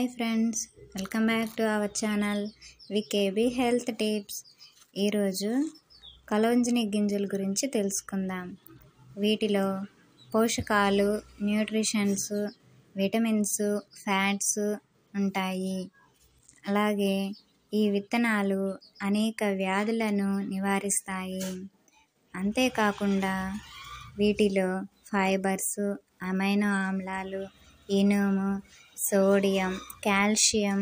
hi friends welcome back to our channel VKB health tips ఈరోజు కలోంజిని గింజల గురించి తెలుసుకుందాం వీటిలో పోషకాలు న్యూట్రిషన్స్ విటమిన్స్ ఫ్యాట్స్ ఉంటాయి అలాగే ఈ విత్తనాలు అనేక వ్యాధులను నివారిస్తాయి అంతేకాకుండా వీటిలో ఫైబర్స్ అమైనో ఆమ్లాలు ఇనుము సోడియం కాల్షియం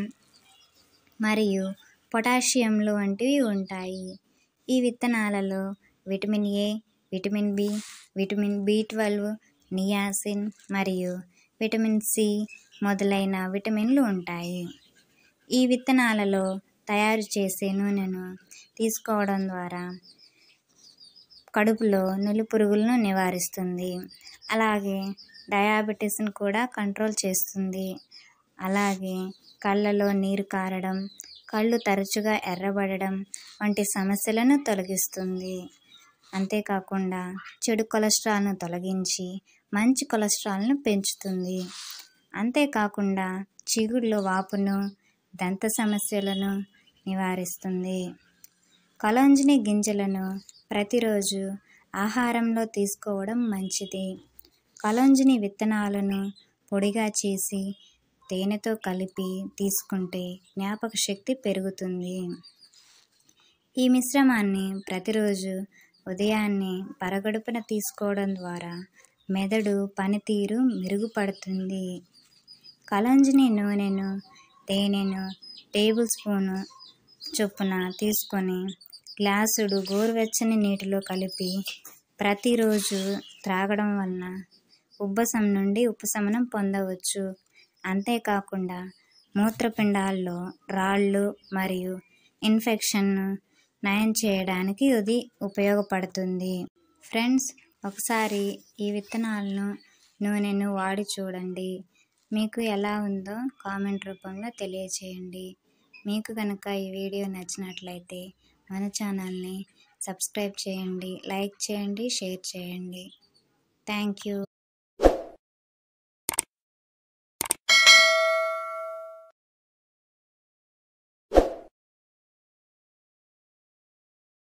మరియు పొటాషియంలు వంటివి ఉంటాయి ఈ విత్తనాలలో vitamin A vitamin B vitamin B twelve niacin మరియు విటమిన్ సి మొదలైన విటమిన్లు ఉంటాయి ఈ విత్తనాలలో తయారు చేసే నూనెను తీసుకోవడం ద్వారా కడుపులో నులి పురుగులను నివారిస్తుంది అలాగే డయాబెటీస్ని కూడా కంట్రోల్ చేస్తుంది అలాగే కళ్ళలో నీరు కారడం కళ్ళు తరచుగా ఎర్రబడడం వంటి సమస్యలను తొలగిస్తుంది అంతేకాకుండా చెడు కొలెస్ట్రాల్ను తొలగించి మంచి కొలెస్ట్రాల్ను పెంచుతుంది అంతేకాకుండా చిగుళ్ళ వాపును దంత సమస్యలను నివారిస్తుంది కలంజిని గింజలను ప్రతిరోజు ఆహారంలో తీసుకోవడం మంచిది కలంజిని విత్తనాలను పొడిగా చేసి తేనెతో కలిపి తీసుకుంటే జ్ఞాపక శక్తి పెరుగుతుంది ఈ మిశ్రమాన్ని ప్రతిరోజు ఉదయాన్నే పరగడుపున తీసుకోవడం ద్వారా మెదడు పనితీరు మెరుగుపడుతుంది కలంజిని నూనెను తేనెను టేబుల్ స్పూను చొప్పున తీసుకొని గ్లాసుడు గోరువెచ్చని నీటిలో కలిపి ప్రతిరోజు త్రాగడం వలన ఉబ్బసం నుండి ఉపశమనం పొందవచ్చు అంతేకాకుండా మూత్రపిండాల్లో రాళ్ళు మరియు ఇన్ఫెక్షన్ను నయం చేయడానికి ఇది ఉపయోగపడుతుంది ఫ్రెండ్స్ ఒకసారి ఈ విత్తనాలను నూనెను వాడి చూడండి మీకు ఎలా ఉందో కామెంట్ రూపంలో తెలియచేయండి మీకు కనుక ఈ వీడియో నచ్చినట్లయితే మన ఛానల్ని సబ్స్క్రైబ్ చేయండి లైక్ చేయండి షేర్ చేయండి థ్యాంక్ యూ